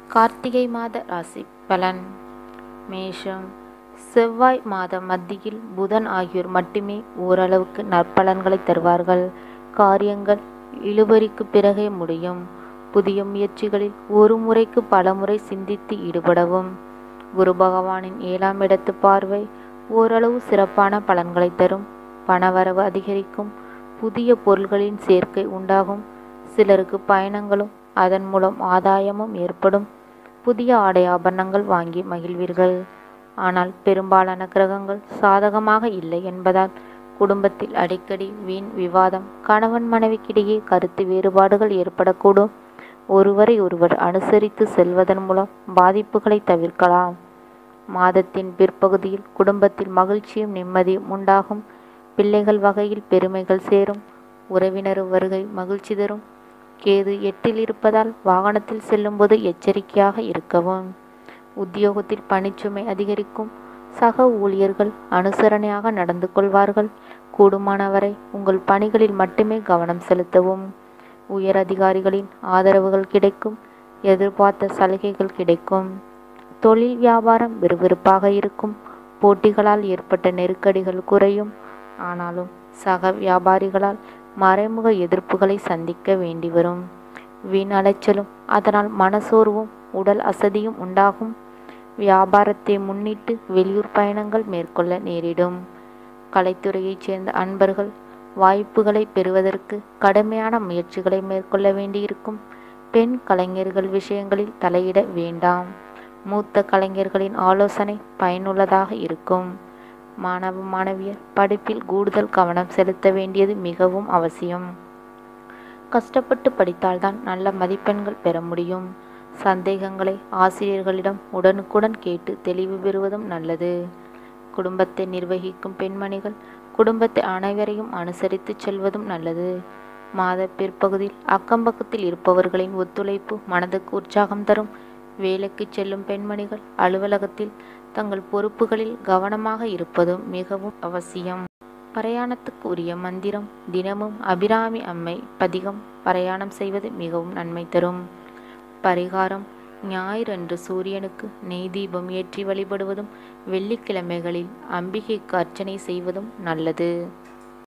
கார்த்திகை மாத ராசி பலன் மேஷம் செவ்வாய் மாத மத்தியில் புதன் ஆகியோர் மட்டுமே ஓரளவுக்கு நற்பலன்களை தருவார்கள் காரியங்கள் இழுபறிக்கு பிறகே முடியும் புதிய முயற்சிகளில் ஒரு முறைக்கு பல முறை சிந்தித்து ஈடுபடவும் குரு பகவானின் ஏழாம் இடத்து பார்வை ஓரளவு சிறப்பான பலன்களை தரும் பணவரவு அதிகரிக்கும் புதிய பொருள்களின் சேர்க்கை உண்டாகும் சிலருக்கு பயணங்களும் அதன் மூலம் ஆதாயமும் ஏற்படும் புதிய ஆடை ஆபரணங்கள் வாங்கி மகிழ்வீர்கள் ஆனால் பெரும்பாலான கிரகங்கள் சாதகமாக இல்லை என்பதால் குடும்பத்தில் அடிக்கடி வீண் விவாதம் கணவன் மனைவிக்கிடையே கருத்து வேறுபாடுகள் ஏற்படக்கூடும் ஒருவரை ஒருவர் அனுசரித்து செல்வதன் மூலம் பாதிப்புகளை தவிர்க்கலாம் மாதத்தின் பிற்பகுதியில் குடும்பத்தில் மகிழ்ச்சியும் நிம்மதியும் உண்டாகும் பிள்ளைகள் வகையில் பெருமைகள் சேரும் உறவினர் வருகை மகிழ்ச்சி தரும் கேது எட்டில் இருப்பதால் வாகனத்தில் செல்லும்போது எச்சரிக்கையாக இருக்கவும் உத்தியோகத்தில் பணிச்சுமை அதிகரிக்கும் சக ஊழியர்கள் அனுசரணையாக நடந்து கொள்வார்கள் கூடுமானவரை உங்கள் பணிகளில் மட்டுமே கவனம் செலுத்தவும் உயர் அதிகாரிகளின் ஆதரவுகள் கிடைக்கும் எதிர்பார்த்த சலுகைகள் கிடைக்கும் தொழில் வியாபாரம் விறுவிறுப்பாக இருக்கும் போட்டிகளால் ஏற்பட்ட நெருக்கடிகள் குறையும் ஆனாலும் சக வியாபாரிகளால் மறைமுக எதிர்ப்புகளை சந்திக்க வேண்டி வரும் வீண் அலைச்சலும் அதனால் மனசோர்வும் உடல் அசதியும் உண்டாகும் வியாபாரத்தை முன்னிட்டு வெளியூர் பயணங்கள் மேற்கொள்ள நேரிடும் கலைத்துறையைச் சேர்ந்த அன்பர்கள் வாய்ப்புகளை பெறுவதற்கு கடுமையான முயற்சிகளை மேற்கொள்ள வேண்டியிருக்கும் பெண் கலைஞர்கள் விஷயங்களில் தலையிட வேண்டாம் மூத்த கலைஞர்களின் ஆலோசனை பயனுள்ளதாக இருக்கும் மாணவ மாணவியர் படிப்பில் கூடுதல் கவனம் செலுத்த வேண்டியது மிகவும் அவசியம் கஷ்டப்பட்டு படித்தால்தான் நல்ல மதிப்பெண்கள் பெற முடியும் சந்தேகங்களை ஆசிரியர்களிடம் உடனுக்குடன் கேட்டு தெளிவு பெறுவதும் நல்லது குடும்பத்தை நிர்வகிக்கும் பெண்மணிகள் குடும்பத்தை அனைவரையும் அனுசரித்து செல்வதும் நல்லது மாத பிற்பகுதியில் அக்கம்பக்கத்தில் இருப்பவர்களின் ஒத்துழைப்பு மனதுக்கு உற்சாகம் தரும் வேலைக்கு செல்லும் பெண்மணிகள் அலுவலகத்தில் தங்கள் பொறுப்புகளில் கவனமாக இருப்பதும் மிகவும் அவசியம் பிரயாணத்துக்கு உரிய மந்திரம் தினமும் அபிராமி அம்மை பதிகம் பிரயாணம் செய்வது மிகவும் நன்மை தரும் பரிகாரம் ஞாயிறன்று சூரியனுக்கு நெய் தீபம் ஏற்றி வழிபடுவதும் வெள்ளிக்கிழமைகளில் அம்பிகைக்கு அர்ச்சனை செய்வதும் நல்லது